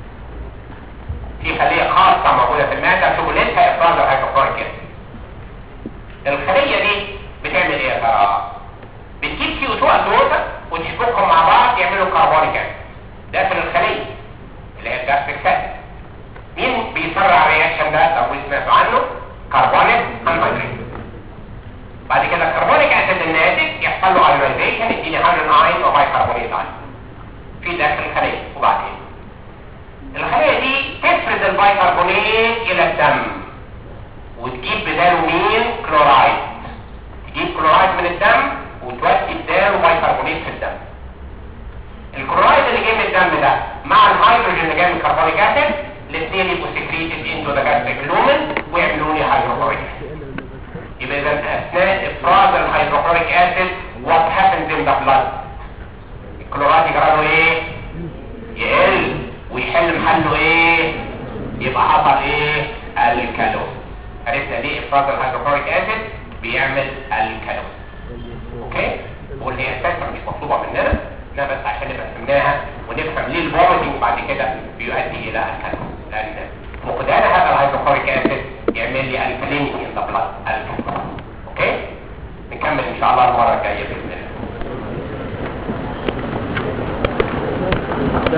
في خليه خاصه موجوده في المعده شغلتها افراز الهيدروكلوريك اسيد الخليه دي بتعمل ايه يا ترى بتجيب سي او 2 ادوزه وتشبكهم مع بعض يعملوا كربونيك اسيد داخل الخليه اللي هي الجاستريك سيل مين بيسرع الرياكشن ده لو سمعتوا عنه كربونيك انهيدريت بعد كده الكربونيك اسيد الناتج يحصل له ايونيزيشن يديني هيدروجين اين وبايكربونات اين في داخل الخليه وبعدين الخليه دي تفرز البايكربونات الى الدم وتجيب بداله مين كلورايد تجيب كلورايد من الدم وتودي بداله بايكربونات في الدم الكلورايد اللي جاي من الدم ده مع الهيدروجين اللي جاي من الكربونيك اسيد الاثنين يبقوا سكريتد انتو ذا جاستريك لومن ويعملوا لي هيدروكلوريك اسيد يبقى اذا اثناء افراز الهيدروكلوريك اسيد what happens in the blood الكلورايد يجرى له ايه يقل ويحل محله ايه يبقى حصل ايه الكالوز عرفنا ليه افراز الهيدروكلوريك اسيد بيعمل الكالوز اوكي واللي هي اساسا مش مطلوبه مننا انها بس عشان نبقى فهمناها ونفهم ليه الفوميتنج بعد كده بيؤدي الى الكالوز لان فقدان هذا الهيدروكلوريك اسيد يعمل لي الكالينيك ان ذا بلاد اوكي نكمل ان شاء الله المره الجايه باذن